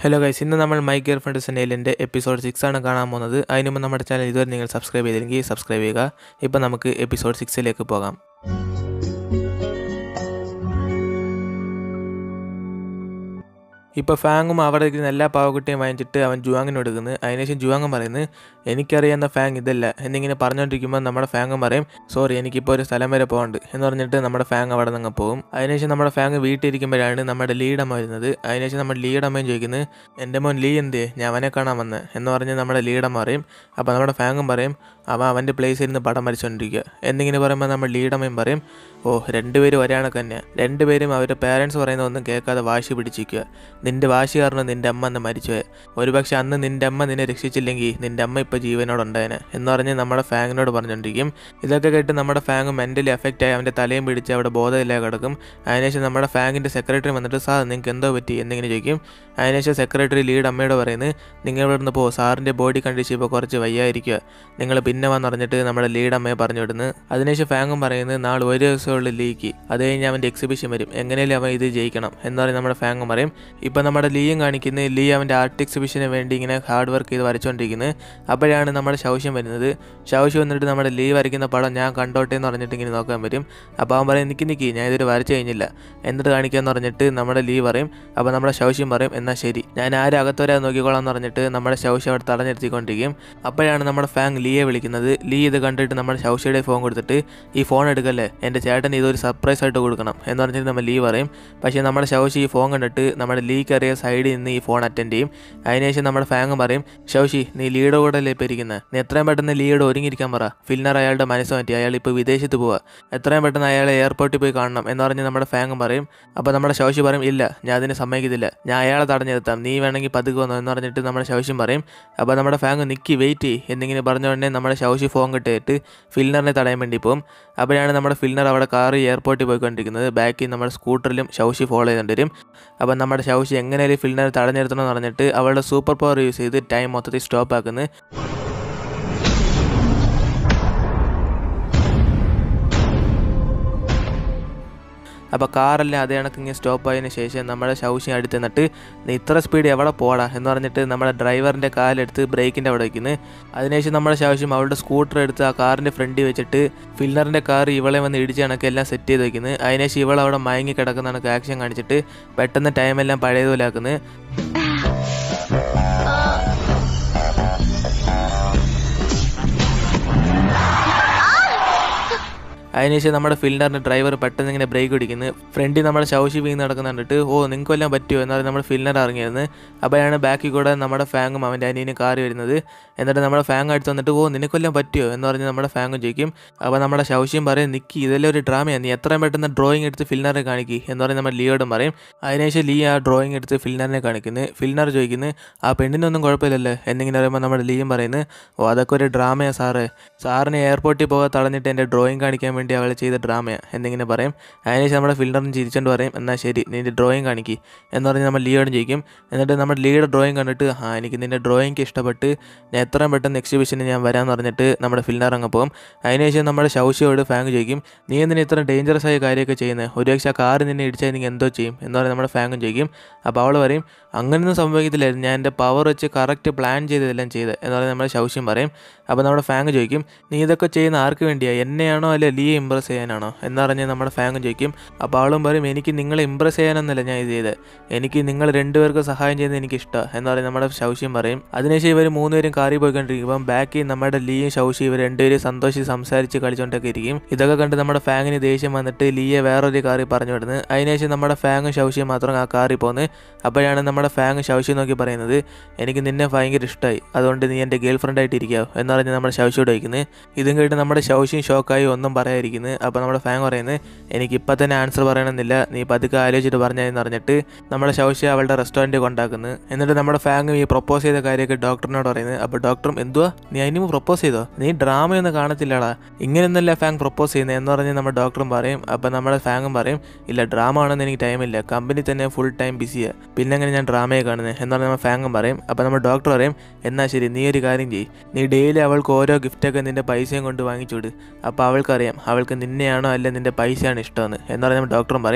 Hello guys ഇന്ന് നമ്മൾ my gear friend സെനേലിൻ്റെ എപ്പിസോഡ് സിക്സ് ആണ് കാണാൻ പോകുന്നത് അതിന് മുമ്പ് നമ്മുടെ ചാനൽ ഇതുവരെ നിങ്ങൾ സബ്സ്ക്രൈബ് ചെയ്തില്ലെങ്കിൽ സബ്സ്ക്രൈബ് ചെയ്യുക ഇപ്പോൾ നമുക്ക് എപ്പിസോഡ് സിക്സിലേക്ക് പോകാം ഇപ്പോൾ ഫാങ്ങും അവിടെ ഇരിക്കുന്ന എല്ലാ പാവക്കുട്ടിയും വാങ്ങിച്ചിട്ട് അവൻ ജുവാങ്ങിന് കൊടുക്കുന്നു അതിനുശേഷം ജുവാങ് പറയുന്നത് എനിക്കറിയാവുന്ന ഫാങ് ഇതല്ല എന്നിങ്ങനെ പറഞ്ഞുകൊണ്ടിരിക്കുമ്പോൾ നമ്മുടെ ഫാങ് പറയും സോറി എനിക്കിപ്പോൾ ഒരു സ്ഥലം വരെ പോകണ്ട് എന്ന് പറഞ്ഞിട്ട് നമ്മുടെ ഫാങ് അവിടെ നിന്ന് പോകും അതിനുശേഷം നമ്മുടെ ഫാങ് വീട്ടിലിരിക്കുമ്പോഴാണ് നമ്മുടെ ലീഡമ്മ വരുന്നത് അതിനുശേഷം നമ്മുടെ ലീഡമ്മയും ചോദിക്കുന്നത് എൻ്റെ മോൻ ലീ എന്തേ ഞാൻ അവനെ കാണാൻ വന്നത് എന്ന് പറഞ്ഞ് നമ്മുടെ ലീഡമ്മ പറയും അപ്പോൾ നമ്മുടെ ഫാങ്ങും പറയും അവൻ അവൻ്റെ പ്ലേസിൽ ഇരുന്ന് പടം വരച്ചുകൊണ്ടിരിക്കുക എന്നിങ്ങനെ പറയുമ്പോൾ നമ്മൾ ലീഡമ്മയും പറയും ഓ രണ്ടുപേരും ഒരാണക്ക് തന്നെയാണ് രണ്ടുപേരും അവരുടെ പേരൻസ് പറയുന്ന ഒന്നും കേൾക്കാതെ വാശി പിടിച്ചിരിക്കുക നിന്റെ വാശി കാരണം നിന്റെ അമ്മ അന്ന് മരിച്ചുപോയ ഒരുപക്ഷെ അന്ന് നിന്റെ അമ്മ നിന്നെ രക്ഷിച്ചില്ലെങ്കിൽ നിന്റെ അമ്മ ഇപ്പോൾ ജീവനോടുണ്ടായേനെ എന്ന് പറഞ്ഞ് നമ്മുടെ ഫാങ്ങിനോട് പറഞ്ഞുകൊണ്ടിരിക്കും ഇതൊക്കെ കേട്ട് നമ്മുടെ ഫാങ് മെൻ്റലി എഫക്റ്റ് ആയി അവൻ്റെ തലയും പിടിച്ച് അവിടെ ബോധമില്ലാതെ കിടക്കും അതിനുശേഷം നമ്മുടെ ഫാങ്ങിൻ്റെ സെക്രട്ടറി വന്നിട്ട് സാർ നിങ്ങൾക്ക് എന്തോ പറ്റി എന്നിങ്ങനെ ചോദിക്കും അതിനുശേഷം സെക്രട്ടറി ലീഡ് അമ്മയോട് പറയുന്നത് നിങ്ങൾ ഇവിടെ നിന്ന് പോ സാറിൻ്റെ ബോഡി കണ്ടീഷൻ ഇപ്പോൾ കുറച്ച് വയ്യായിരിക്കുക നിങ്ങൾ പിന്നെ വന്നറിഞ്ഞിട്ട് നമ്മുടെ ലീഡ് അമ്മയെ പറഞ്ഞു വിടുന്നു അതിനുശേഷം ഫാങ്ങും പറയുന്നത് നാളെ ഒരു ദിവസമുള്ള ലീക്ക് അത് കഴിഞ്ഞ് അവൻ്റെ എക്സിബിഷൻ വരും എങ്ങനെയാലും അവൻ ഇത് ജയിക്കണം എന്ന് പറഞ്ഞ് നമ്മുടെ ഫാങ്ങും പറയും ഇപ്പം നമ്മുടെ ലീയും കാണിക്കുന്നത് ലീ അവൻ്റെ ആർട്ട് എക്സിബിഷന് വേണ്ടി ഇങ്ങനെ ഹാർഡ് വർക്ക് ചെയ്ത് വരച്ചുകൊണ്ടിരിക്കുന്നത് അപ്പോഴാണ് നമ്മുടെ ശൗശ്യം വരുന്നത് ശൗശ്യം വന്നിട്ട് നമ്മുടെ ലീ വരയ്ക്കുന്ന പടം ഞാൻ കണ്ടോട്ടെ എന്ന് പറഞ്ഞിട്ട് ഇങ്ങനെ നോക്കാൻ വരും അപ്പോൾ അവൻ പറയും നിൽക്കി നിൽക്കി ഞാൻ ഇതൊരു വരച്ചു കഴിഞ്ഞില്ല എന്നിട്ട് കാണിക്കാന്ന് പറഞ്ഞിട്ട് നമ്മുടെ ലീ പറയും അപ്പോൾ നമ്മുടെ ശൗശ്യം പറയും എന്നാൽ ശരി ഞാൻ ആരും അകത്തോരാ നോക്കിക്കോളാം എന്ന് പറഞ്ഞിട്ട് നമ്മുടെ ശൗശ്യം അവിടെ തടഞ്ഞെടുത്തിക്കൊണ്ടിരിക്കും അപ്പോഴാണ് നമ്മുടെ ഫാങ് ലീയെ വിളിക്കുന്നത് ലീ ഇത് കണ്ടിട്ട് നമ്മുടെ ശൗശ്യയുടെ ഫോൺ കൊടുത്തിട്ട് ഈ ഫോൺ എടുക്കല്ലേ എൻ്റെ ചേട്ടൻ ഇതൊരു സർപ്രൈസ് ആയിട്ട് കൊടുക്കണം എന്ന് പറഞ്ഞിട്ട് നമ്മൾ ലീ പറയും പക്ഷേ നമ്മുടെ ശൗശി ഈ ഫോൺ കണ്ടിട്ട് നമ്മുടെ ലീക്ക് അറിയ സൈഡിൽ നിന്ന് ഈ ഫോൺ അറ്റൻഡ് ചെയ്യും അതിനുശേഷം നമ്മുടെ ഫാങ് പറയും ശൗശി നീ ലീയുടെ കൂടെ അല്ലേ ഇപ്പോൾ ഇരിക്കുന്നത് നീ എത്രയും പെട്ടെന്ന് ലീയുടെ ഒരുങ്ങിയിരിക്കാൻ പറ ഫിൽനർ അയാളുടെ മനസ്സ് മാറ്റി അയാൾ ഇപ്പോൾ വിദേശത്ത് പോവുക എത്രയും പെട്ടെന്ന് അയാളെ എയർപോർട്ടിൽ പോയി കാണണം എന്ന് പറഞ്ഞ് നമ്മുടെ ഫാങ് പറയും അപ്പോൾ നമ്മുടെ ശൗശി പറയും ഇല്ല ഞാൻ അതിന് സമ്മതിക്കത്തില്ല ഞാൻ അയാളെ തടഞ്ഞെടുത്താം നീ വേണമെങ്കിൽ പതുക്കെ വന്നു എന്ന് പറഞ്ഞിട്ട് നമ്മുടെ ശൗശ്യം പറയും അപ്പോൾ നമ്മുടെ ഫാങ് നിക്കി വെയിറ്റ് ചെയ്യ് എന്നിങ്ങനെ പറഞ്ഞ ഉടനെ നമ്മുടെ ശൗശി ഫോൺ കിട്ടിയിട്ട് ഫിൽനറിനെ തടയാൻ വേണ്ടി പോകും അപ്പോഴാണ് നമ്മുടെ ഫിൽനർ അവിടെ കാറ് എയർപോർട്ടിൽ പോയിക്കൊണ്ടിരിക്കുന്നത് ബാക്കിൽ നമ്മുടെ സ്കൂട്ടറിലും ശൗശി ഫോളോ ചെയ്തുകൊണ്ട് വരും അപ്പം നമ്മുടെ ശൗശി എങ്ങനെയാലും ഫിൽനർ തടഞ്ഞെടുത്തണം എന്ന് പറഞ്ഞിട്ട് അവളുടെ സൂപ്പർ പവർ യൂസ് ചെയ്ത് ടൈം മൊത്തത്തിൽ സ്റ്റോപ്പ് ആക്കുന്നത് അപ്പോൾ കാറെല്ലാം അതേ കണക്ക് ഇങ്ങനെ സ്റ്റോപ്പ് ആയതിനു ശേഷം നമ്മുടെ ശൗശി അടുത്ത് നിന്നിട്ട് നീ ഇത്ര സ്പീഡ് എവിടെ പോടാ എന്ന് പറഞ്ഞിട്ട് നമ്മുടെ ഡ്രൈവറിൻ്റെ കാലെടുത്ത് ബ്രേക്കിൻ്റെ അവിടെ വയ്ക്കുന്നത് അതിനുശേഷം നമ്മുടെ ശൗശ്യം അവളുടെ സ്കൂട്ടർ എടുത്ത് ആ കാറിൻ്റെ ഫ്രണ്ടിൽ വെച്ചിട്ട് ഫില്ലറിൻ്റെ കാർ ഇവളെ വന്ന് ഇടിച്ച് കണക്ക് എല്ലാം സെറ്റ് ചെയ്ത് വയ്ക്കുന്നത് അതിനുശേഷം ഇവൾ അവിടെ മയങ്ങി കിടക്കുന്ന കണക്ക് ആക്ഷൻ കാണിച്ചിട്ട് പെട്ടെന്ന് ടൈമെല്ലാം പഴയതുപോലെ ആക്കുന്നത് അതിനുശേഷം നമ്മുടെ ഫിൽഡറിൻ്റെ ഡ്രൈവർ പെട്ടെന്ന് ഇങ്ങനെ ബ്രേക്ക് പിടിക്കുന്നു ഫ്രണ്ടിൽ നമ്മുടെ ശൗശി വീണ് നടക്കുന്ന കണ്ടിട്ട് ഓ നിങ്ങൾക്ക് എല്ലാം പറ്റുമോ എന്നാലും നമ്മുടെ ഫിൽഡർ ഇറങ്ങിയിരുന്നു അപ്പോഴാണ് ബാക്കിൽ കൂടെ നമ്മുടെ ഫാങ്ങും അവൻ്റെ അനിയനും കാറി വരുന്നത് എന്നിട്ട് നമ്മുടെ ഫാങ് അടുത്ത് വന്നിട്ട് ഓ നിനക്കൊല്ലാം പറ്റുമോ എന്ന് പറഞ്ഞ് നമ്മുടെ ഫാങ്ങും ചോദിക്കും അപ്പോൾ നമ്മുടെ ശൗശിയും പറയും നിക്കി ഇതെല്ലാം ഒരു ഡ്രാമയാണ് നീ എത്രയും പെട്ടെന്ന് ഡ്രോയിങ് എടുത്ത് ഫിൽനറെ കാണിക്കി എന്ന് പറഞ്ഞ് നമ്മൾ ലീയോടും പറയും അതിനുശേഷം ലീ ആ ഡ്രോയിങ് എടുത്ത് ഫിൽനറിനെ കാണിക്കുന്നു ഫിൽനർ ചോദിക്കുന്നു ആ പെണ്ണിനൊന്നും കുഴപ്പമില്ലല്ലോ എന്നിങ്ങനെ പറയുമ്പോൾ നമ്മുടെ ലീയും പറയുന്നത് ഓ അതൊക്കെ ഒരു ഡ്രാമയാണ് സാറ് സാറിന് എയർപോർട്ടിൽ പോകാൻ തടഞ്ഞിട്ട് എൻ്റെ ഡ്രോയിങ് കാണിക്കാൻ വേണ്ടി അവൾ ചെയ്ത ഡ്രാമയാണ് എന്നിങ്ങനെ പറയും അതിനുശേഷം നമ്മുടെ ഫിൽഡറിന് ചിരിച്ചുകൊണ്ട് പറയും എന്നാൽ ശരി നിൻ്റെ ഡ്രോയിങ് കാണിക്കി എന്ന് പറഞ്ഞ് നമ്മൾ ലീയോടും ചോദിക്കും എന്നിട്ട് നമ്മുടെ ലീയുടെ ഡ്രോയിങ് കണ്ടിട്ട് ആ എനിക്ക് നിൻ്റെ ഡ്രോയിങ് ഇഷ്ടപ്പെട്ട് ഞാൻ എത്രയും പെട്ടെന്ന് എക്സിബിഷന് ഞാൻ വരാമെന്ന് പറഞ്ഞിട്ട് നമ്മുടെ ഫിൽഡർ അങ്ങ് പോകും അതിനുശേഷം നമ്മുടെ ശൗശയോട് ഫാങ് ചോദിക്കും നീ എന്തിനാ ഇത്ര ഡേഞ്ചറസ് ആയ കാര്യമൊക്കെ ചെയ്യുന്നത് ഒരുപക്ഷെ ആ കാറ് നിന്നെ ഇടിച്ചാൽ നീ എന്തോ ചെയ്യും എന്ന് പറഞ്ഞ് നമ്മുടെ ഫാങ്ങും ചോദിക്കും അപ്പോൾ അവൾ പറയും അങ്ങനെയൊന്നും സംഭവിക്കത്തില്ലായിരുന്നു ഞാൻ എൻ്റെ പവർ വെച്ച് കറക്റ്റ് പ്ലാൻ ചെയ്തതെല്ലാം ചെയ്ത് എന്ന് പറഞ്ഞ് നമ്മുടെ ശൗശ്യം പറയും അപ്പോൾ നമ്മുടെ ഫാങ് ചോദിക്കും നീ ഇതൊക്കെ ചെയ്യുന്ന ആർക്ക് വേണ്ടിയാണ് എന്നെയാണോ അല്ലെ ലീയെ ഇമ്പ്രസ് ചെയ്യാനാണോ എന്ന് പറഞ്ഞ് നമ്മുടെ ഫാങ് ചോദിക്കും അപ്പോൾ അവളും പറയും എനിക്ക് നിങ്ങളെ ഇമ്പ്രസ് ചെയ്യാനൊന്നുമല്ല ഞാൻ ഇത് ചെയ്തത് എനിക്ക് നിങ്ങൾ രണ്ടുപേർക്ക് സഹായം ചെയ്യുന്നത് എനിക്ക് ഇഷ്ടമാണ് എന്ന് പറഞ്ഞ് നമ്മുടെ ശൗശ്യം പറയും അതിനുശേഷം ഇവർ മൂന്നുപേരും കാറി പോയിക്കൊണ്ടിരിക്കും ഇപ്പം ബാക്കിൽ നമ്മുടെ ലീയും ശൗശി ഇവർ രണ്ടുപേരും സന്തോഷിച്ച് സംസാരിച്ച് കളിച്ചുകൊണ്ടൊക്കെ ഇരിക്കും ഇതൊക്കെ കണ്ട് നമ്മുടെ ഫാങ്ങിന് ദേഷ്യം വന്നിട്ട് ലീയെ വേറൊരു കാറിൽ പറഞ്ഞു വിടുന്നത് അതിനുശേഷം നമ്മുടെ ഫാങ്ങും ശൗശിയും മാത്രം ആ കാറിൽ പോകുന്നത് അപ്പോഴാണ് നമ്മുടെ ഫാങ് ശൗശി നോക്കി പറയുന്നത് എനിക്ക് നിന്നെ ഭയങ്കര ഇഷ്ടമായി അതുകൊണ്ട് നീ എൻ്റെ ഗേൾ ഫ്രണ്ട് ആയിട്ട് ഇരിക്കാവോ എന്ന് പറഞ്ഞ് നമ്മുടെ ശൗശിയോട് വയ്ക്കുന്നത് ഇതും കേട്ട് നമ്മുടെ ശൗശിയും ഷോക്കായി ഒന്നും പറയാതിരിക്കുന്നത് അപ്പോൾ നമ്മുടെ ഫാങ് പറയുന്നത് എനിക്ക് ഇപ്പം തന്നെ ആൻസർ പറയണമെന്നില്ല നീ പതുക്കെ ആലോചിച്ചിട്ട് പറഞ്ഞതെന്ന് പറഞ്ഞിട്ട് നമ്മുടെ ശൗശി അവളുടെ റെസ്റ്റോറൻറ്റിൽ കൊണ്ടാക്കുന്നത് എന്നിട്ട് നമ്മുടെ ഫാങ് ഈ പ്രപ്പോസ് ചെയ്ത കാര്യമൊക്കെ ഡോക്ടറിനോട് പറയുന്നത് അപ്പോൾ ഡോക്ടറും എന്തുവാ നീ അതിന് പ്രപ്പോസ് ചെയ്തോ നീ ഡ്രാമയൊന്നും കാണത്തില്ലടാ ഇങ്ങനെയൊന്നല്ല ഫാങ് പ്രപ്പോസ് ചെയ്യുന്നത് എന്ന് പറഞ്ഞ് നമ്മുടെ ഡോക്ടറും പറയും അപ്പോൾ നമ്മുടെ ഫാങ്ങും പറയും ഇല്ല ഡ്രാമ ആണെന്ന് എനിക്ക് ടൈമില്ല കമ്പനി തന്നെ ഫുൾ ടൈം ബിസിയാണ് പിന്നെ അങ്ങനെ ഞാൻ ഡ്രാമയെ കാണുന്നത് എന്ന് പറഞ്ഞ് നമ്മൾ ഫാങ്ങും പറയും അപ്പോൾ നമ്മുടെ ഡോക്ടർ പറയും എന്നാൽ ശരി നീ ഒരു കാര്യം ചെയ്യ് നീ ഡെയിലി അവൾക്ക് ഓരോ ഗിഫ്റ്റൊക്കെ നിൻ്റെ പൈസയും കൊണ്ട് വാങ്ങിച്ചു വിട് അപ്പോൾ അവൾക്കറിയാം അവൾക്ക് നിന്നെയാണോ അല്ല നിൻ്റെ പൈസയാണ് ഇഷ്ടമെന്ന് എന്ന് പറഞ്ഞ് നമ്മൾ ഡോക്ടറും പറയും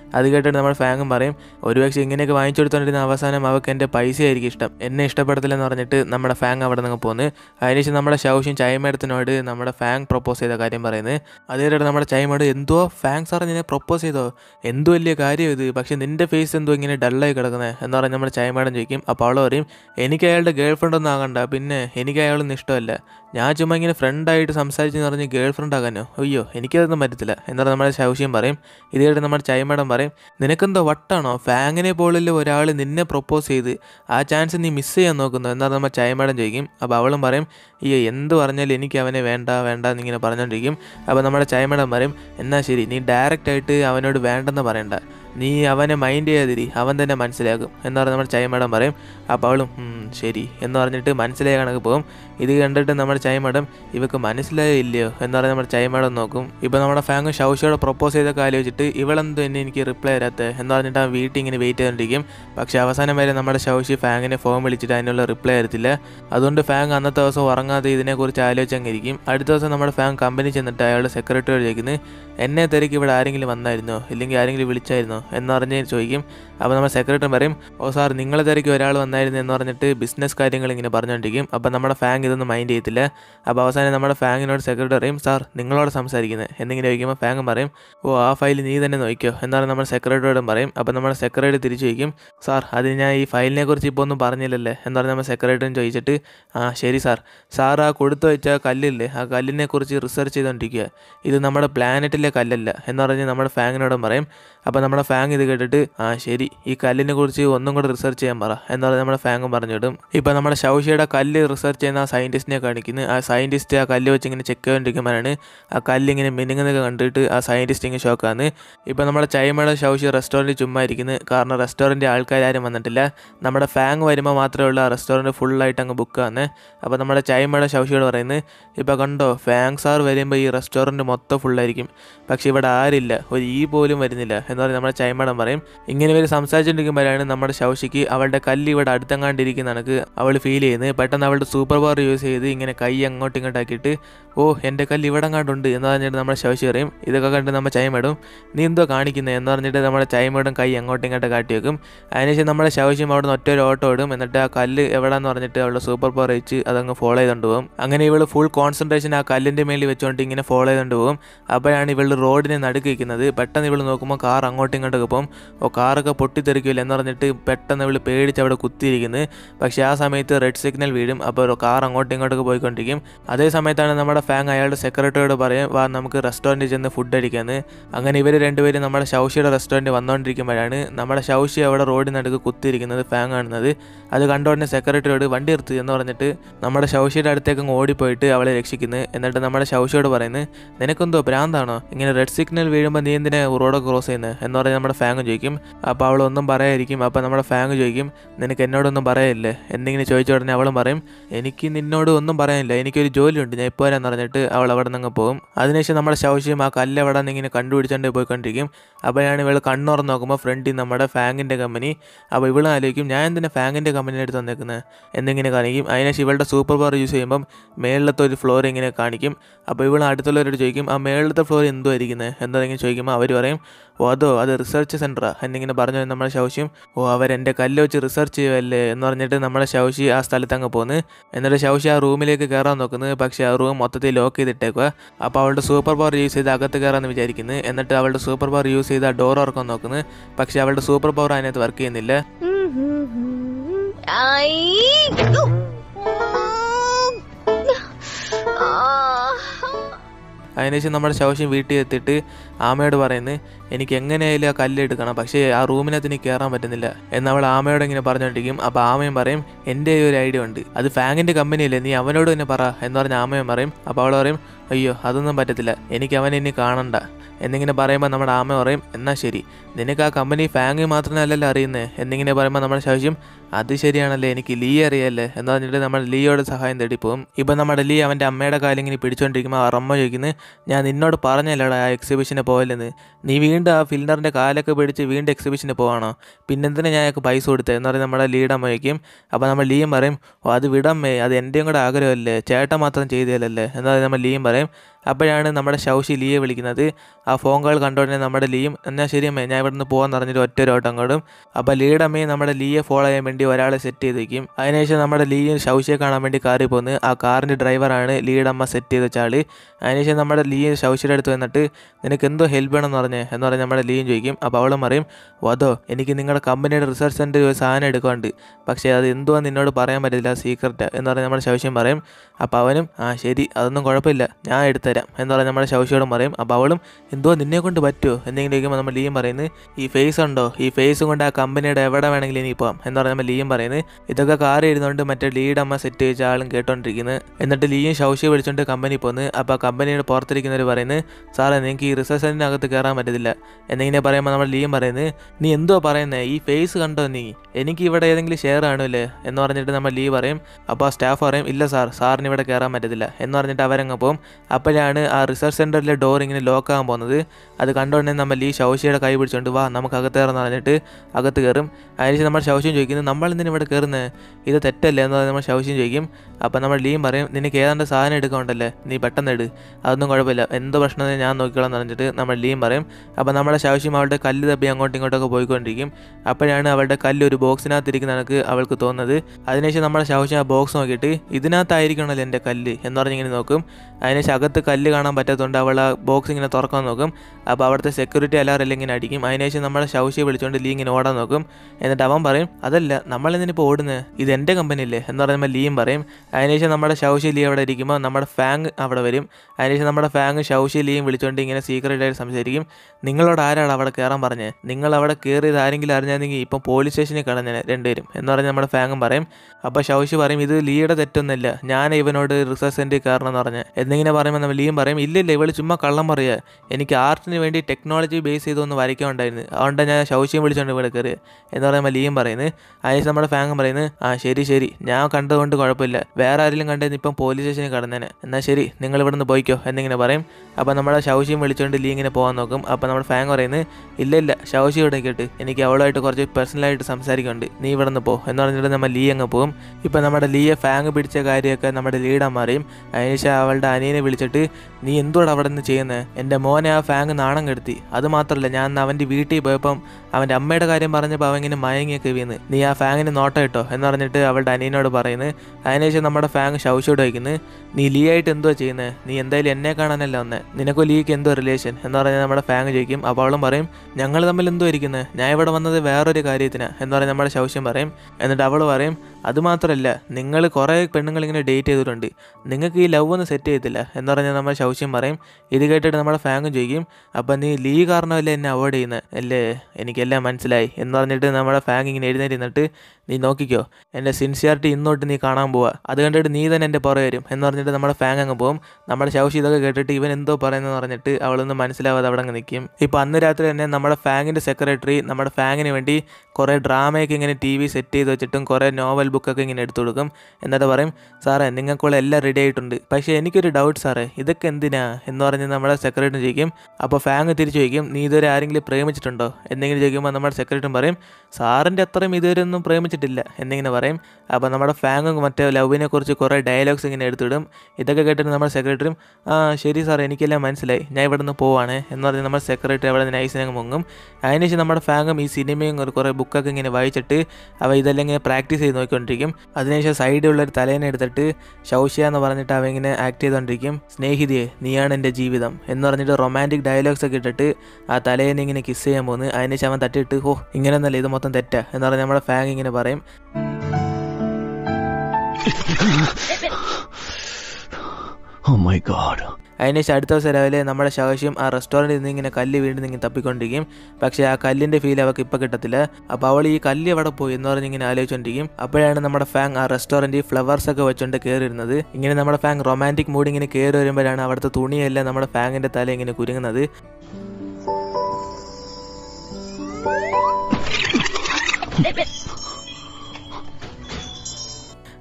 അത് കേട്ടിട്ട് നമ്മുടെ ഫാങ്ങും പറയും ഒരുപക്ഷെ ഇങ്ങനെയൊക്കെ വാങ്ങിച്ചു കൊടുത്തോണ്ടിരുന്ന അവസാനം അവൾക്ക് എൻ്റെ പൈസയായിരിക്കും ഇഷ്ടം എന്നെ ഇഷ്ടപ്പെടത്തില്ലെന്ന് പറഞ്ഞിട്ട് നമ്മുടെ ഫാങ് അവിടെ നിന്ന് പോകുന്നു അതിനുശേഷം നമ്മുടെ ശൗഷ്യം ചൈമേടത്തിനോട് നമ്മുടെ ഫാങ് പ്രപ്പോസ് ചെയ്ത കാര്യം പറയുന്നത് അത് കേട്ടിട്ട് നമ്മുടെ ചൈമോട് എന്തോ ഫാങ് സാറ് നിന്നെ പ്രപ്പോസ് ചെയ്തോ എന്തോ വലിയ കാര്യം ഇത് പക്ഷെ നിന്റെ ഫേസ് എന്തോ ഇങ്ങനെ ഡള്ളായി കിടക്കുന്നത് എന്ന് പറഞ്ഞ് നമ്മുടെ ചൈമേടം ചോദിക്കും അപ്പോൾ അവൾ പറയും എനിക്ക് അയാളുടെ ഗേൾ ഫ്രണ്ട് ഒന്നും ആകണ്ട പിന്നെ എനിക്ക് അയാളൊന്നും ഇഷ്ടമല്ല ഞാൻ ചുമ്മാ ഇങ്ങനെ ഫ്രണ്ടായിട്ട് സംസാരിച്ചെന്ന് പറഞ്ഞ് ഗേൾ ഫ്രണ്ട് ആകാനോ അയ്യോ എനിക്കതൊന്നും പറ്റത്തില്ല എന്നാൽ നമ്മുടെ ശൗഷ്യം പറയും ഇത് കേട്ട് നമ്മുടെ ചൈമേടം പറയും നിനക്കെന്തോ വട്ടാണോ ഫാങ്ങിനെ പോലുള്ള ഒരാൾ നിന്നെ പ്രപ്പോസ് ചെയ്ത് ആ ചാൻസ് നീ മിസ് ചെയ്യാൻ നോക്കുന്നു എന്നാൽ നമ്മൾ ചൈമേടം ചോദിക്കും അപ്പോൾ അവളും പറയും ഈ എന്ത് പറഞ്ഞാലും എനിക്ക് അവനെ വേണ്ട വേണ്ട എന്നിങ്ങനെ പറഞ്ഞുകൊണ്ടിരിക്കും അപ്പോൾ നമ്മുടെ ചൈമേടം പറയും എന്നാൽ ശരി നീ ഡയറക്റ്റ് ആയിട്ട് അവനോട് വേണ്ടെന്ന് പറയണ്ട നീ അവനെ മൈൻഡ് ചെയ്യാതിരി അവൻ തന്നെ മനസ്സിലാക്കും എന്ന് പറഞ്ഞ് നമ്മുടെ ചൈമേടം പറയും അപ്പോൾ അവളും "ഉം, ശരി എന്ന് പറഞ്ഞിട്ട് മനസ്സിലായ കണക്ക് പോകും ഇത് കണ്ടിട്ട് നമ്മുടെ ചൈമേടം ഇവക്ക് മനസ്സിലായോ ഇല്ലയോ എന്ന് പറഞ്ഞ് നമ്മുടെ ചൈമേടം നോക്കും ഇപ്പോൾ നമ്മുടെ ഫാങ് ഷൗഷയോട് പ്രപ്പോസ് ചെയ്തൊക്കെ ആലോചിച്ചിട്ട് ഇവളെന്തോ എന്നെ എനിക്ക് റിപ്ലൈ തരാത്തത് എന്ന് പറഞ്ഞിട്ട് ആ വീട്ടിൽ ഇങ്ങനെ വെയിറ്റ് ചെയ്തുകൊണ്ടിരിക്കും പക്ഷേ അവസാനം വരെ നമ്മുടെ ഷൗഷി ഫാങ്ങിനെ ഫോൺ വിളിച്ചിട്ട് അതിനുള്ള റിപ്ലൈ തരത്തില്ല അതുകൊണ്ട് ഫാങ് അന്നത്തെ ദിവസം ഉറങ്ങാതെ ഇതിനെക്കുറിച്ച് ആലോചിച്ചങ്ങിരിക്കും അടുത്ത ദിവസം നമ്മുടെ ഫാങ് കമ്പനി ചെന്നിട്ട് അയാളുടെ സെക്രട്ടറി ചോദിക്കുന്നത് എന്നെ തിരക്ക് ഇവിടെ ആരെങ്കിലും വന്നായിരുന്നോ ഇല്ലെങ്കിൽ ആരെങ്കിലും വിളിച്ചായിരുന്നോ എന്ന് പറഞ്ഞ് ചോദിക്കും അപ്പോൾ നമ്മുടെ സെക്രട്ടറി പറയും ഓ സാർ നിങ്ങളെ തിരക്ക് ഒരാൾ വന്നായിരുന്നു എന്ന് പറഞ്ഞിട്ട് ബിസിനസ് കാര്യങ്ങൾ ഇങ്ങനെ പറഞ്ഞുകൊണ്ടിരിക്കും അപ്പോൾ നമ്മുടെ ഫാങ് ഇതൊന്നും മൈൻഡ് ചെയ്യത്തില്ല അപ്പോൾ അവസാനം നമ്മുടെ ഫാങ്ങിനോട് സെക്രട്ടറി പറയും സാർ നിങ്ങളോട് സംസാരിക്കുന്നത് എന്നിങ്ങനെ ചോദിക്കുമ്പോൾ ഫാങ് പറയും ഓ ആ ഫയൽ നീ തന്നെ നോക്കിയോ എന്നാണ് നമ്മുടെ സെക്രട്ടറിയോടും പറയും അപ്പോൾ നമ്മുടെ സെക്രട്ടറി തിരിച്ചു ചോദിക്കും സാർ അത് ഞാൻ ഈ ഫയലിനെ കുറിച്ച് ഇപ്പോൾ ഒന്നും പറഞ്ഞില്ലല്ലേ എന്ന് പറഞ്ഞ് നമ്മൾ സെക്രട്ടറിയും ചോദിച്ചിട്ട് ആ ശരി സാർ സാർ ആ കൊടുത്തു വെച്ച ആ കല്ലില്ലേ ആ കല്ലിനെ കുറിച്ച് റിസർച്ച് ചെയ്തുകൊണ്ടിരിക്കുക ഇത് നമ്മുടെ പ്ലാനറ്റിലെ കല്ലല്ല എന്ന് പറഞ്ഞ് നമ്മുടെ ഫാങ്ങിനോടും പറയും അപ്പോൾ നമ്മുടെ ഫാങ് ഇത് കേട്ടിട്ട് ആ ശരി ഈ കല്ലിനെ കുറിച്ച് ഒന്നും കൂടെ റിസർച്ച് ചെയ്യാൻ പറ എന്ന് പറഞ്ഞ് നമ്മുടെ ഫാങ്ങും പറഞ്ഞു വിടും ഇപ്പോൾ നമ്മുടെ ശൗഷിയുടെ കല്ല് റിസർച്ച് ചെയ്യുന്ന ആ സയൻറ്റിസ്റ്റിനെ കാണിക്കുന്നു ആ സയൻറ്റിസ്റ്റ് ആ കല്ല് വെച്ച് ഇങ്ങനെ ചെക്ക് ചെയ്തുകൊണ്ടിരിക്കുമ്പോഴാണ് ആ കല്ല് ഇങ്ങനെ മിനുങ്ങുന്നതൊക്കെ കണ്ടിട്ട് ആ സയൻറ്റിസ്റ്റ് ഇങ്ങനെ ഷോക്കാണ് ഇപ്പോൾ നമ്മുടെ ചൈമയുടെ ശൗഷി റെസ്റ്റോറൻറ്റ് ചുമ്മാ ഇരിക്കുന്നത് കാരണം റെസ്റ്റോറൻറ്റ് ആൾക്കാരും വന്നിട്ടില്ല നമ്മുടെ ഫാങ് വരുമ്പോൾ മാത്രമേ ഉള്ളൂ ആ റെസ്റ്റോറൻറ്റ് ഫുള്ളായിട്ട് അങ്ങ് ബുക്കാണ് അപ്പോൾ നമ്മുടെ ചൈമയുടെ ശൗഷിയോട് പറയുന്നത് ഇപ്പോൾ കണ്ടോ ഫാങ് സാർ വരുമ്പോൾ ഈ റെസ്റ്റോറൻറ്റ് മൊത്തം ഫുള്ളായിരിക്കും പക്ഷേ ഇവിടെ ആരില്ല ഒരു ഈ പോലും വരുന്നില്ല എന്ന് പറഞ്ഞ് നമ്മുടെ ചൈമടം പറയും ഇങ്ങനെ ഇവർ സംസാരിച്ചുകൊണ്ടിരിക്കുമ്പോഴാണ് നമ്മുടെ ശൗഷിക്ക് അവളുടെ കല്ല് ഇവിടെ അടുത്തെങ്ങാണ്ടിരിക്കുന്ന കണക്ക് അവൾ ഫീൽ ചെയ്യുന്നത് പെട്ടെന്ന് അവളുടെ സൂപ്പർ പവർ യൂസ് ചെയ്ത് ഇങ്ങനെ കൈ അങ്ങോട്ടും ഇങ്ങോട്ടാക്കിയിട്ട് ഓ എൻ്റെ കല്ല് ഇവിടെ കണ്ടുണ്ട് എന്ന് പറഞ്ഞിട്ട് നമ്മുടെ ശൗശി പറയും ഇതൊക്കെ കണ്ട് നമ്മൾ ചൈമടും നീ എന്തോ കാണിക്കുന്നത് എന്ന് പറഞ്ഞിട്ട് നമ്മുടെ ചൈമടും കൈ അങ്ങോട്ടും ഇങ്ങോട്ടും കാട്ടി വെക്കും അതിനുശേഷം നമ്മുടെ ശൗശിയും അവിടെ നിന്ന് ഒറ്റ ഒരു ഓട്ടോ ഇടും എന്നിട്ട് ആ കല്ല് എവിടെന്ന് പറഞ്ഞിട്ട് അവളുടെ സൂപ്പർ പവർ വെച്ച് അതങ്ങ് ഫോളോ ചെയ്തുകൊണ്ട് പോകും അങ്ങനെ ഇവൾ ഫുൾ കോൺസെൻട്രേഷൻ ആ കല്ലിൻ്റെ മേളിൽ വെച്ചുകൊണ്ട് ഇങ്ങനെ ഫോളോ ചെയ്തുകൊണ്ട് പോകും അപ്പോഴാണ് ഇവൾ റോഡിനെ നടുക്ക് നിൽക്കുന്നത് പെട്ടെന്ന് ഇവൾ നോക്കുമ്പോൾ കാർ അങ്ങോട്ടും ഇങ്ങോട്ടൊക്കെ പോകും ഓ കാറൊക്കെ പൊട്ടിത്തെറിക്കില്ല എന്ന് പറഞ്ഞിട്ട് പെട്ടെന്ന് ഇവൾ പേടിച്ച് അവിടെ കുത്തിയിരിക്കുന്നത് പക്ഷേ ആ സമയത്ത് റെഡ് സിഗ്നൽ വീഴും അപ്പോൾ കാർ അങ്ങോട്ടും ഇങ്ങോട്ടൊക്കെ പോയിക്കൊണ്ടിരിക്കും അതേ സമയത്താണ് നമ്മുടെ ഫാങ് അയാളുടെ സെക്രട്ടറിയോട് പറയും വാ നമുക്ക് റെസ്റ്റോറൻറ്റിൽ ചെന്ന് ഫുഡ് അടിക്കാന്ന് അങ്ങനെ ഇവർ രണ്ടുപേരും നമ്മുടെ ശൗഷിയുടെ റെസ്റ്റോറൻറ്റ് വന്നുകൊണ്ടിരിക്കുമ്പോഴാണ് നമ്മുടെ ശൗഷി അവിടെ റോഡിൽ നടുക്ക് കുത്തിയിരിക്കുന്നത് ഫാങ് കാണുന്നത് അത് കണ്ടോടനെ സെക്രട്ടറിയോട് വണ്ടി നിർത്തി എന്ന് പറഞ്ഞിട്ട് നമ്മുടെ ശൗഷിയുടെ അടുത്തേക്ക് അങ്ങ് ഓടിപ്പോയിട്ട് അവളെ രക്ഷിക്കുന്നത് എന്നിട്ട് നമ്മുടെ ശൗഷിയോട് പറയുന്നത് നിനക്കെന്തോ ഭ്രാന്താണോ ഇങ്ങനെ റെഡ് സിഗ്നൽ വീഴുമ്പോൾ നീ എന്തിനാ റോഡൊക്കെ ക്രോസ് ചെയ്യുന്നത് എന്ന് പറഞ്ഞ് നമ്മുടെ ഫാങ് ചോദിക്കും അപ്പോൾ അവൾ ഒന്നും പറയായിരിക്കും അപ്പോൾ നമ്മുടെ ഫാങ് ചോദിക്കും നിനക്ക് എന്നോടൊന്നും പറയാനില്ലേ എന്തെങ്കിലും ചോദിച്ച ഉടനെ അവളും പറയും എനിക്ക് നിന്നോട് ഒന്നും പറയാനില്ല എനിക്കൊരു ജോലിയുണ്ട് ഞാൻ ഇപ്പോൾ വരാന്ന് പറഞ്ഞിട്ട് അവൾ അവിടെ നിന്ന് പോകും അതിനുശേഷം നമ്മുടെ ശൗശ്യം ആ കല്ല് എവിടെ നിന്ന് ഇങ്ങനെ കണ്ടുപിടിച്ചുകൊണ്ട് പോയിക്കൊണ്ടിരിക്കും അപ്പോഴാണ് ഇവൾ കണ്ണുറന്ന് നോക്കുമ്പോൾ ഫ്രണ്ടിൽ നമ്മുടെ ഫാങ്ങിൻ്റെ കമ്പനി അപ്പോൾ ഇവൾ ആലോചിക്കും ഞാൻ എന്തിനാ ഫാങ്ങിൻ്റെ കമ്പനിയുടെ അടുത്ത് വന്നേക്കുന്നത് എന്നിങ്ങനെ കാണിക്കും അതിനുശേഷം ഇവളുടെ സൂപ്പർ പവർ യൂസ് ചെയ്യുമ്പം മേളിലത്തെ ഒരു ഫ്ലോർ ഇങ്ങനെ കാണിക്കും അപ്പോൾ ഇവൾ അടുത്തുള്ളവരോട് ചോദിക്കും ആ മേളിലത്തെ ഫ്ലോർ എന്തോ ഇരിക്കുന്നത് എന്താണെങ്കിലും ചോദിക്കുമ്പോൾ അവർ പറയും ഓ അതോ അത് റിസർച്ച് സെൻറ്ററാ എന്നിങ്ങനെ പറഞ്ഞു നമ്മുടെ ശൗശ്യം ഓ അവരെൻ്റെ കല്ല് വെച്ച് റിസർച്ച് ചെയ്യുമല്ലേ എന്ന് പറഞ്ഞിട്ട് നമ്മുടെ ശൗശി ആ സ്ഥലത്ത് അങ്ങ് പോന്ന് എന്നിട്ട് ശൗശി ആ റൂമിലേക്ക് കയറാൻ നോക്കുന്നത് പക്ഷേ ആ റൂം മൊത്തത്തിൽ ലോക്ക് ചെയ്തിട്ടേക്കുക അപ്പോൾ അവളുടെ സൂപ്പർ പവർ യൂസ് ചെയ്ത് അകത്ത് കയറാമെന്ന് വിചാരിക്കുന്നു എന്നിട്ട് അവളുടെ സൂപ്പർ പവർ യൂസ് ചെയ്ത് ആ ഡോർ ഓർക്കാൻ നോക്കുന്നത് പക്ഷേ അവളുടെ സൂപ്പർ പവർ അതിനകത്ത് വർക്ക് ചെയ്യുന്നില്ല Ay! അതിനുശേഷം നമ്മുടെ ശൗശ്യം വീട്ടിൽ എത്തിയിട്ട് ആമയോട് പറയുന്നത് എനിക്ക് എങ്ങനെയായാലും ആ കല്ല് എടുക്കണം പക്ഷേ ആ റൂമിനകത്ത് എനിക്ക് കയറാൻ പറ്റുന്നില്ല എന്ന് അവൾ ആമയോട് ഇങ്ങനെ പറഞ്ഞുകൊണ്ടിരിക്കും അപ്പോൾ ആമയും പറയും എൻ്റെ ഒരു ഐഡിയ ഉണ്ട് അത് ഫാങ്ങിൻ്റെ കമ്പനിയല്ലേ നീ അവനോട് തന്നെ പറ എന്ന് പറഞ്ഞ ആമയും പറയും അപ്പോൾ അവൾ പറയും അയ്യോ അതൊന്നും പറ്റത്തില്ല എനിക്ക് അവനെ ഇനി കാണണ്ട എന്നിങ്ങനെ പറയുമ്പോൾ നമ്മുടെ ആമ പറയും എന്നാൽ ശരി നിനക്ക് ആ കമ്പനി ഫാങ് മാത്രമല്ലല്ലോ അറിയുന്നത് എന്നിങ്ങനെ പറയുമ്പോൾ നമ്മുടെ ശൗശ്യം അത് ശരിയാണല്ലേ എനിക്ക് ലീ അറിയാല്ലേ എന്ന് പറഞ്ഞിട്ട് നമ്മൾ ലീയോട് സഹായം തേടി പോകും ഇപ്പം നമ്മുടെ ലീ അവൻ്റെ അമ്മയുടെ കാലിങ്ങനെ പിടിച്ചോണ്ടിരിക്കുമ്പോൾ ആ അമ്മ ചോദിക്കുന്നത് ഞാൻ നിന്നോട് പറഞ്ഞല്ലടാ ആ എക്സിബിഷന് പോകലെന്ന് നീ വീണ്ടും ആ ഫിൽഡറിൻ്റെ കാലൊക്കെ പിടിച്ച് വീണ്ടും എക്സിബിഷന് പോവാണോ പിന്നെന്തിനാ ഞാൻ അയാൾക്ക് പൈസ കൊടുത്തത് എന്ന് പറഞ്ഞ് നമ്മുടെ ലീയുടെ അമ്മ ചോദിക്കും അപ്പോൾ നമ്മൾ ലീയും പറയും ഓ അത് വിടമ്മേ അത് എൻ്റെയും കൂടെ ആഗ്രഹമല്ലേ ചേട്ടൻ മാത്രം ചെയ്തതല്ലേ എന്ന് പറഞ്ഞ് നമ്മൾ ലീയും പറയും അപ്പോഴാണ് നമ്മുടെ ശൗശി ലീയെ വിളിക്കുന്നത് ആ ഫോൺ കോൾ കണ്ടോടനെ നമ്മുടെ ലീയും എന്നാൽ ശരി അമ്മേ ഞാൻ ഇവിടുന്ന് പോകാൻ പറഞ്ഞിട്ട് ഒറ്റ ഒരു ഓട്ടം അങ്ങോട്ടും അപ്പോൾ ലീയുടെ അമ്മയും നമ്മുടെ ലീയെ ഫോളോ ചെയ്യാൻ വേണ്ടി ഒരാളെ സെറ്റ് ചെയ്ത് വയ്ക്കും അതിനുശേഷം നമ്മുടെ ലീയും ശൗശിയെ കാണാൻ വേണ്ടി കാറിൽ പോകുന്നത് ആ കാറിൻ്റെ ഡ്രൈവറാണ് ലീയുടെ അമ്മ സെറ്റ് ചെയ്ത വെച്ചാൾ അതിനുശേഷം നമ്മുടെ ലീയും ശൗശിയുടെ അടുത്ത് വന്നിട്ട് നിനക്ക് എന്തോ ഹെൽപ്പ് വേണമെന്ന് പറഞ്ഞേ എന്ന് പറഞ്ഞ് നമ്മുടെ ലീയും ചോദിക്കും അപ്പോൾ അവളും പറയും വധോ എനിക്ക് നിങ്ങളുടെ കമ്പനിയുടെ റിസർച്ച് സെൻറ്റർ ഒരു സാധനം എടുക്കാനുണ്ട് പക്ഷേ അത് എന്തുവാ നിന്നോട് പറയാൻ പറ്റില്ല സീക്രട്ട് എന്ന് പറഞ്ഞ് നമ്മുടെ ശൗശ്യം പറയും അപ്പോൾ അവനും ആ ശരി അതൊന്നും കുഴപ്പമില്ല ഞാൻ എടുത്തുതരാം എന്ന് പറഞ്ഞ് നമ്മുടെ ശൗശ്യോടും പറയും അപ്പോൾ അവളും എന്തുവാ നിന്നെ കൊണ്ട് പറ്റുമോ എന്തെങ്കിലും ചോദിക്കുമ്പോൾ നമ്മൾ ലീയും പറയുന്നത് ഈ ഫേസ് ഉണ്ടോ ഈ ഫേസും കൊണ്ട് ആ കമ്പനിയുടെ എവിടെ വേണമെങ്കിലും ഇനി പോകാം എന്ന് പറഞ്ഞ് നമ്മൾ ലീയും പറയുന്നത് ഇതൊക്കെ കാർ ഇരുന്നുകൊണ്ട് മറ്റേ ലീഡ് അമ്മ സെറ്റ് വെച്ച ആളും കേട്ടോണ്ടിരിക്കുന്നത് എന്നിട്ട് ലീയും ശൗശ്യം വിളിച്ചുകൊണ്ട് കമ്പനി പോകുന്നത് അപ്പോൾ ആ കമ്പനിയുടെ പുറത്തിരിക്കുന്നവർ പറയുന്നത് സാറേ നിങ്ങൾക്ക് ഈ റിസർച്ച് സെൻറ്ററിനകത്ത് കയറാൻ പറ്റത്തില്ല എന്നിങ്ങനെ പറയുമ്പോൾ നമ്മൾ ലീയും പറയുന്നത് നീ എന്തോ പറയുന്നത് ഈ ഫേസ് കണ്ടോ നീ എനിക്ക് ഇവിടെ ഏതെങ്കിലും ഷെയർ കാണുമല്ലേ എന്ന് പറഞ്ഞിട്ട് നമ്മൾ ലീവ് പറയും അപ്പോൾ ആ സ്റ്റാഫ് പറയും ഇല്ല സാർ സാറിന് ഇവിടെ കയറാൻ പറ്റത്തില്ല എന്ന് പറഞ്ഞിട്ട് അവരങ്ങ് പോകും അപ്പോഴാണ് ആ റിസർച്ച് സെൻറ്ററിലെ ഡോർ ഇങ്ങനെ ലോക്ക് ആകാൻ പോകുന്നത് അത് കണ്ടുകൊണ്ടേ നമ്മൾ ഈ ശൗശിയുടെ കൈ പിടിച്ചുകൊണ്ട് വാ നമുക്ക് അകത്ത് കയറുന്ന പറഞ്ഞിട്ട് അകത്ത് കയറും അതിനുശേഷം നമ്മൾ ശൗശ്യം ചോദിക്കുന്നത് നമ്മൾ എന്തിനാ ഇവിടെ കയറുന്നത് ഇത് തെറ്റല്ലേ എന്ന് പറഞ്ഞ് നമ്മൾ ശൗശ്യം ചോദിക്കും അപ്പോൾ നമ്മൾ ലീം പറയും നിനക്ക് ഏതാണ്ട് സാധനം എടുക്കാനുണ്ടല്ലേ നീ പെട്ടെന്ന് എടു അതൊന്നും കുഴപ്പമില്ല എന്ത് പ്രശ്നം ഞാൻ നോക്കിക്കോളാം എന്ന് പറഞ്ഞിട്ട് നമ്മൾ ലീം പറയും അപ്പോൾ നമ്മുടെ ശൗശ്യം അവളുടെ കല്ല് തപ്പി അങ്ങോട്ടും ഇങ്ങോട്ടൊക്കെ പോയിക്കൊണ്ടിരിക്കും അപ്പോഴാണ് അവളുടെ കല്ല് ഒരു ബോക്സിനകത്ത് ഇരിക്കുന്ന കണക്ക് അവൾക്ക് തോന്നുന്നത് അതിനുശേഷം നമ്മുടെ ശൗശ്യം ആ ബോക്സ് നോക്കിയിട്ട് ഇതിനകത്തായിരിക്കണമല്ലോ എൻ്റെ കല്ല് എന്ന് പറഞ്ഞ് ഇങ്ങനെ നോക്കും അതിനുശേഷം അകത്ത് കല്ല് കാണാൻ പറ്റാത്തതുകൊണ്ട് അവൾ ആ ബോക്സ് ഇങ്ങനെ തുറക്കാൻ നോക്കും അപ്പോൾ അവിടുത്തെ സെക്യൂരിറ്റി അലാറം എല്ലാം ഇങ്ങനെ അടിക്കും അതിനുശേഷം നമ്മുടെ ശൗശ്യം വിളിച്ചുകൊണ്ട് ലീ ഇങ്ങനെ ഓടാൻ നോക്കും എന്നിട്ട് അവൻ പറയും അതല്ല നമ്മൾ എന്തിനിപ്പോൾ ഓടുന്നത് ഇത് എൻ്റെ കമ്പനിയല്ലേ എന്ന് പറയുമ്പോൾ ലീയും പറയും അതിനുശേഷം നമ്മുടെ ശൗശ്യ ലീ അവിടെ ഇരിക്കുമ്പോൾ നമ്മുടെ ഫാങ് അവിടെ വരും അതിനുശേഷം നമ്മുടെ ഫാങ് ശൗശ്യ ലീയും വിളിച്ചുകൊണ്ട് ഇങ്ങനെ സീക്രട്ടായിട്ട് സംസാരിക്കും നിങ്ങളോട് ആരാണ് അവിടെ കയറാൻ പറഞ്ഞത് നിങ്ങൾ അവിടെ കയറിയത് ആരെങ്കിലും അറിഞ്ഞാണെങ്കിൽ ഇപ്പം പോലീസ് സ്റ്റേഷനിൽ കടഞ്ഞേനെ രണ്ടുപേരും എന്ന് പറഞ്ഞ് നമ്മുടെ ഫാങ്ങും പറയും അപ്പോൾ ശൗശി പറയും ഇത് ലീയുടെ തെറ്റൊന്നുമില്ല ഞാൻ ഇവനോട് റിസർച്ച് സെൻറ്ററിൽ കയറണം എന്ന് പറഞ്ഞ് എന്നിങ്ങനെ പറയുമ്പോൾ നമ്മൾ ലീയും പറയും ഇല്ലില്ല ഇവള് ചുമ്മാ കള്ളം പറയുക എനിക്ക് ആർട്ടിന് വേണ്ടി ടെക്നോളജി ബേസ് ചെയ്തൊന്ന് വരയ്ക്കാനുണ്ടായിരുന്നു അതുകൊണ്ട് ഞാൻ ശൗശ്യം വിളിച്ചുകൊണ്ട് ഇവിടെ കയറി എന്ന് പറയുമ്പോൾ ലീയും പറയുന്നത് അതിന് നമ്മുടെ ഫാങ്ങും പറയുന്നത് ആ ശരി ശരി ഞാൻ കണ്ടതുകൊണ്ട് കുഴപ്പമില്ല വേറെ ആരെങ്കിലും കണ്ടത് ഇപ്പം പോലീസ് സ്റ്റേഷനിൽ കടന്നേനെ എന്നാൽ ശരി നിങ്ങൾ ഇവിടെ നിന്ന് പോയിക്കോ എന്നിങ്ങനെ പറയും അപ്പോൾ നമ്മുടെ ശൗശ്യം വിളിച്ചുകൊണ്ട് ലീ ഇങ്ങനെ പോകാൻ നോക്കും അപ്പോൾ നമ്മുടെ ഫാങ് പറയുന്നത് ഇല്ല ഇല്ല ശൗശി ഇവിടെ കേട്ട് എനിക്ക് അവളുമായിട്ട് കുറച്ച് പേഴ്സണലായിട്ട് സംസാരിക്കുന്നുണ്ട് നീ ഇവിടെ നിന്ന് പോ എന്ന് പറഞ്ഞിട്ട് നമ്മൾ ലീ അങ്ങ് പോകും ഇപ്പം നമ്മുടെ ലീയെ ഫാങ് പിടിച്ച കാര്യമൊക്കെ നമ്മുടെ ലീഡാൻ മാറിയും അതിനുശേഷം അവളുടെ അനിയനെ വിളിച്ചിട്ട് നീ എന്തുവാണ് അവിടെ നിന്ന് ചെയ്യുന്നത് എൻ്റെ മോനെ ആ ഫാങ് നാണം കെടുത്തി അത് മാത്രമല്ല ഞാൻ അന്ന് അവൻ്റെ വീട്ടിൽ പോയപ്പം അവൻ്റെ അമ്മയുടെ കാര്യം പറഞ്ഞപ്പോൾ അവൻ ഇങ്ങനെ മയങ്ങിയൊക്കെ വീണ് നീ ആ ഫാങ്ങിന് നോട്ടം ഇട്ടോ എന്ന് പറഞ്ഞിട്ട് അവളുടെ അനിയനോട് പറയുന്നത് അതിനുശേഷം നമ്മുടെ ഫാങ് ശൗശോട് വയ്ക്കുന്നത് നീ ലീ ആയിട്ട് എന്തുവാ ചെയ്യുന്നത് നീ എന്തായാലും എന്നെ കാണാനല്ല വന്നേ നിനക്കോ ലീക്ക് എന്തോ റിലേഷൻ എന്ന് പറഞ്ഞാൽ നമ്മുടെ ഫാങ് ചോദിക്കും അപ്പോൾ അവളും പറയും ഞങ്ങൾ തമ്മിൽ എന്തോ ഇരിക്കുന്നത് ഞാൻ ഇവിടെ വന്നത് വേറൊരു കാര്യത്തിനാണ് എന്ന് പറഞ്ഞ് നമ്മുടെ ശൗശ്യം പറയും എന്നിട്ട് അവൾ പറയും അതുമാത്രമല്ല നിങ്ങൾ കുറേ പെണ്ണുങ്ങൾ ഇങ്ങനെ ഡേറ്റ് ചെയ്തിട്ടുണ്ട് നിങ്ങൾക്ക് ഈ ലവ് ഒന്നും സെറ്റ് ചെയ്തില്ല എന്ന് പറഞ്ഞാൽ നമ്മുടെ ശൗശ്യം പറയും ഇത് കേട്ടിട്ട് നമ്മുടെ ഫാങ്ങും ചോദിക്കും അപ്പം നീ ലീ കാരണമല്ലേ എന്നെ അവോയ്ഡ് ചെയ്യുന്നത് അല്ലേ എനിക്കെല്ലാം മനസ്സിലായി എന്ന് പറഞ്ഞിട്ട് നമ്മുടെ ഫാങ് ഇങ്ങനെ എഴുന്നേറ്റ് നിന്നിട്ട് നീ നോക്കിക്കോ എൻ്റെ സിൻസിയറിറ്റി ഇന്നോട്ട് നീ കാണാൻ പോവാ അത് കണ്ടിട്ട് നീ തന്നെ എൻ്റെ പുറകെ വരും എന്ന് പറഞ്ഞിട്ട് നമ്മുടെ ഫാങ് അങ്ങ് പോകും നമ്മുടെ ശൗശി ഇതൊക്കെ കേട്ടിട്ട് ഇവൻ എന്തോ പറയുന്നതെന്ന് പറഞ്ഞിട്ട് അവളൊന്നും മനസ്സിലാവാതെ അവിടെ അങ്ങ് നിൽക്കും ഇപ്പോൾ അന്ന് രാത്രി തന്നെ നമ്മുടെ ഫാങ്ങിൻ്റെ സെക്രട്ടറി നമ്മുടെ ഫാങ്ങിന് വേണ്ടി കുറേ ഡ്രാമയൊക്കെ ഇങ്ങനെ ടി വി സെറ്റ് ചെയ്ത് വെച്ചിട്ടും കുറേ നോവൽ ബുക്കൊക്കെ ഇങ്ങനെ എടുത്തു കൊടുക്കും എന്നിട്ട് പറയും സാറേ നിങ്ങൾക്കുള്ള എല്ലാം റെഡി ആയിട്ടുണ്ട് പക്ഷേ എനിക്കൊരു ഡൗട്ട് സാറേ ഇതൊക്കെ എന്തിനാ എന്ന് പറഞ്ഞ് നമ്മുടെ സെക്രട്ടറി ചോദിക്കും അപ്പോൾ ഫാങ് തിരിച്ചു ചോദിക്കും നീ ഇതുവരെ ആരെങ്കിലും പ്രേമിച്ചിട്ടുണ്ടോ എന്തെങ്കിലും ചോദിക്കുമ്പോൾ നമ്മുടെ സെക്രട്ടറി പറയും സാറിൻ്റെ അത്രയും ഇതുവരെ ഒന്നും പ്രേമിച്ചിട്ടില്ല എന്നിങ്ങനെ പറയും അപ്പോൾ നമ്മുടെ ഫാങ്ങും മറ്റേ ലവിനെ കുറിച്ച് കുറേ ഡയലോഗ്സ് ഇങ്ങനെ എടുത്തിടും ഇതൊക്കെ കേട്ടിട്ട് നമ്മുടെ സെക്രട്ടറിയും ആ ശരി സാർ എനിക്കെല്ലാം മനസ്സിലായി ഞാൻ ഇവിടെ നിന്ന് പോവാണ് എന്ന് പറഞ്ഞ് നമ്മുടെ സെക്രട്ടറി അവിടെ നിന്ന് നൈസിനങ്ങ് മുങ്ങും അതിനുശേഷം നമ്മുടെ ഫാങ്ങും ഈ സിനിമയും ഒരു കുറേ ബുക്കൊക്കെ ഇങ്ങനെ വായിച്ചിട്ട് അവ ഇതെല്ലാം ഇങ്ങനെ പ്രാക്ടീസ് ചെയ്ത് നോക്കിക്കൊണ്ടിരിക്കും അതിനുശേഷം സൈഡിലുള്ള ഒരു തലേനെ എടുത്തിട്ട് ശൗഷ്യ എന്ന് പറഞ്ഞിട്ട് അവ ഇങ്ങനെ ആക്ട് ചെയ്തുകൊണ്ടിരിക്കും സ്നേഹിതിയെ നീയാണ് എൻ്റെ ജീവിതം എന്ന് പറഞ്ഞിട്ട് റൊമാൻറ്റിക് ഡയലോഗ്സ് ഒക്കെ ഇട്ടിട്ട് ആ തലേനെ ഇങ്ങനെ കിസ് ചെയ്യാൻ പോകുന്നു അതിനുശേഷം അവൻ തട്ടിയിട്ട് ഹോ ഇങ്ങനെയൊന്നല്ല ഇത് മൊത്തം തെറ്റാ എന്ന് പറഞ്ഞ് നമ്മുടെ ഫാങ് ഇങ്ങനെ പറയും Oh my god. അതിനുശേഷം അടുത്ത ദിവസം രാവിലെ നമ്മുടെ ശാവശ്യം ആ റെസ്റ്റോറൻറ്റിൽ നിന്ന് ഇങ്ങനെ കല്ല് വീണ്ടും ഇങ്ങനെ തപ്പിക്കൊണ്ടിരിക്കും പക്ഷേ ആ കല്ലിൻ്റെ ഫീൽ അവൾക്ക് ഇപ്പം കിട്ടത്തില്ല അപ്പോൾ അവൾ ഈ കല്ല് എവിടെ പോയി എന്ന് പറഞ്ഞ് ഇങ്ങനെ ആലോചിച്ചുകൊണ്ടിരിക്കും അപ്പോഴാണ് നമ്മുടെ ഫാങ് ആ റെസ്റ്റോറൻറ്റിൽ ഫ്ലവേഴ്സ് ഒക്കെ വെച്ചുകൊണ്ട് കയറിയിരുന്നത് ഇങ്ങനെ നമ്മുടെ ഫാങ് റൊമാൻറ്റിക് മൂഡ് ഇങ്ങനെ കയറി വരുമ്പോഴാണ് അവിടുത്തെ തുണിയെല്ലാം നമ്മുടെ ഫാങ്ങിൻ്റെ തല ഇങ്ങനെ കുരുങ്ങുന്നത്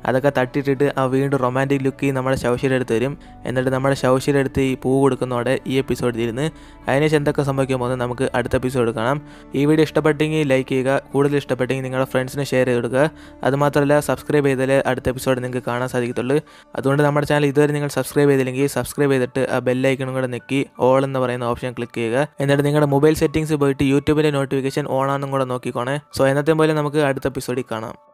അതൊക്കെ തട്ടിയിട്ടിട്ട് ആ വീണ്ടും റൊമാൻറ്റിക് ലുക്ക് നമ്മുടെ ശൗശിയുടെ അടുത്ത് വരും എന്നിട്ട് നമ്മുടെ ശൗശിയുടെ അടുത്ത് ഈ പൂ കൊടുക്കുന്നതോടെ ഈ എപ്പിസോഡ് തീരുന്ന് അതിനുശേഷം എന്തൊക്കെ സംഭവിക്കാൻ പോകുന്നത് നമുക്ക് അടുത്ത എപ്പിസോഡ് കാണാം ഈ വീഡിയോ ഇഷ്ടപ്പെട്ടെങ്കിൽ ലൈക്ക് ചെയ്യുക കൂടുതൽ ഇഷ്ടപ്പെട്ടെങ്കിൽ നിങ്ങളുടെ ഫ്രണ്ട്സിന് ഷെയർ ചെയ്ത് കൊടുക്കുക അതുമാത്രമല്ല സബ്സ്ക്രൈബ് ചെയ്താലേ അടുത്ത എപ്പിസോഡ് നിങ്ങൾക്ക് കാണാൻ സാധിക്കത്തുള്ളൂ അതുകൊണ്ട് നമ്മുടെ ചാനൽ ഇതുവരെ നിങ്ങൾ സബ്സ്ക്രൈബ് ചെയ്തില്ലെങ്കിൽ സബ്സ്ക്രൈബ് ചെയ്തിട്ട് ആ ബെല്ലൈക്കണും കൂടെ നെക്കി ഓൾ എന്ന് പറയുന്ന ഓപ്ഷൻ ക്ലിക്ക് ചെയ്യുക എന്നിട്ട് നിങ്ങളുടെ മൊബൈൽ സെറ്റിംഗ്സ് പോയിട്ട് യൂട്യൂബിൻ്റെ നോട്ടിഫിക്കേഷൻ ഓൺ ആണെന്നും കൂടെ നോക്കിക്കോണേ സോ എന്നത്തെ പോലെ നമുക്ക് അടുത്ത എപ്പിസോഡിൽ കാണാം